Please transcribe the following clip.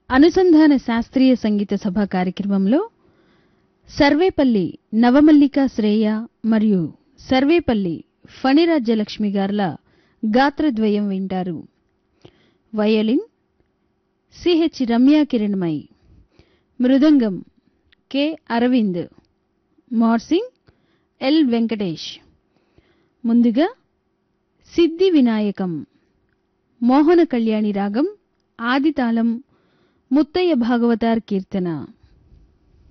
అనుసంధాన శాస్త్రీయ సంగీత సభ కార్యక్రమంలో సర్వేపల్లి నవమల్లిక శ్రేయ మరియు సర్వేపల్లి ఫణిరాజ్యలక్ష్మి గార్ల గాత్రద్వయం వింటారు వయలిన్ సిహెచ్ రమ్యా కిరణ్మయి మృదంగం కె అరవింద్ మార్సింగ్ ఎల్ వెంకటేష్ ముందుగా సిద్ధి వినాయకం మోహన కళ్యాణి రాగం ఆదితాళం ముత్తయ్య భాగవతార్ కీర్తన